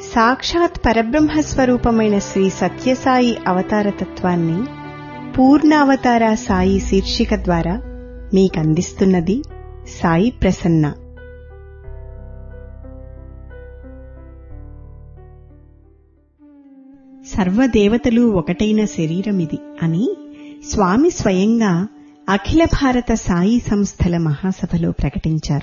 సాక్షాత్ పరబ్రహ్మ స్వరూపమైన శ్రీ సత్యసాయి అవతార తత్వాన్ని పూర్ణావతార సాయి శీర్షిక ద్వారా మీకందిస్తున్నది సాయి ప్రసన్న సర్వదేవతలు ఒకటైన శరీరమిది అని స్వామి స్వయంగా అఖిల భారత సాయి సంస్థల మహాసభలో ప్రకటించారు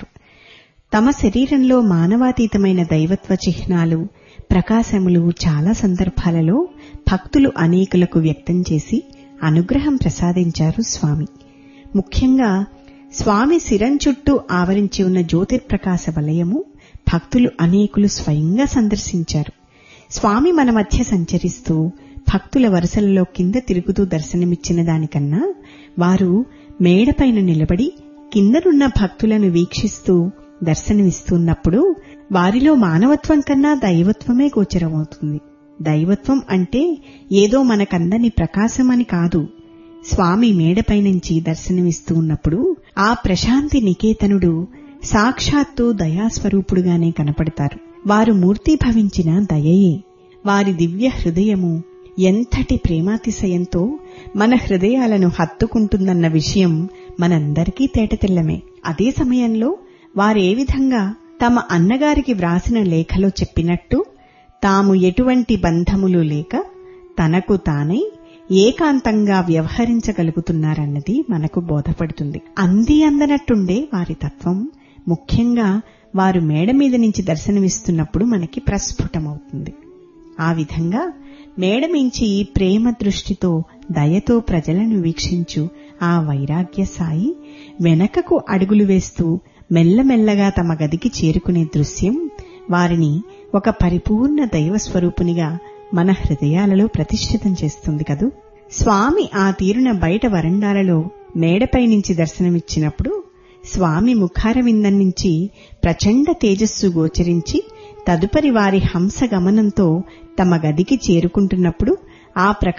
తమ శరీరంలో మానవాతీతమైన దైవత్వ చిహ్నాలు ప్రకాశములు చాలా సందర్భాలలో భక్తులు అనేకులకు వ్యక్తం చేసి అనుగ్రహం ప్రసాదించారు స్వామి ముఖ్యంగా స్వామి శిరం చుట్టూ ఆవరించి ఉన్న జ్యోతిర్ప్రకాశ వలయము భక్తులు అనేకులు స్వయంగా సందర్శించారు స్వామి మన మధ్య సంచరిస్తూ భక్తుల వరుసలలో కింద తిరుగుతూ దర్శనమిచ్చిన దానికన్నా వారు మేడపైన నిలబడి కిందనున్న భక్తులను వీక్షిస్తూ దర్శనమిస్తున్నప్పుడు వారిలో మానవత్వం కన్నా దైవత్వమే గోచరమవుతుంది దైవత్వం అంటే ఏదో మనకందని ప్రకాశమని కాదు స్వామి మేడపై నుంచి దర్శనమిస్తూ ఉన్నప్పుడు ఆ ప్రశాంతి నికేతనుడు సాక్షాత్తు దయాస్వరూపుడుగానే కనపడతారు వారు మూర్తీభవించిన దయయే వారి దివ్య హృదయము ఎంతటి ప్రేమాతిశయంతో మన హృదయాలను హత్తుకుంటుందన్న విషయం మనందరికీ తేటతెల్లమే అదే సమయంలో వారే విధంగా తమ అన్నగారికి వ్రాసిన లేఖలో చెప్పినట్టు తాము ఎటువంటి బంధములు లేక తనకు తానై ఏకాంతంగా వ్యవహరించగలుగుతున్నారన్నది మనకు బోధపడుతుంది అంది అందనట్టుండే వారి తత్వం ముఖ్యంగా వారు మేడ మీద నుంచి దర్శనమిస్తున్నప్పుడు మనకి ప్రస్ఫుటమవుతుంది ఆ విధంగా మేడమించి ప్రేమ దృష్టితో దయతో ప్రజలను వీక్షించు ఆ వైరాగ్య సాయి వెనకకు అడుగులు వేస్తూ మెల్లమెల్లగా తమ గదికి చేరుకునే దృశ్యం వారిని ఒక పరిపూర్ణ దైవ స్వరూపునిగా మన హృదయాలలో ప్రతిష్ఠితం చేస్తుంది కదూ స్వామి ఆ తీరున బయట వరండాలలో మేడపై నుంచి దర్శనమిచ్చినప్పుడు స్వామి ముఖారవిందం నుంచి ప్రచండ తేజస్సు గోచరించి తదుపరి వారి హంస గమనంతో తమ గదికి చేరుకుంటున్నప్పుడు ఆ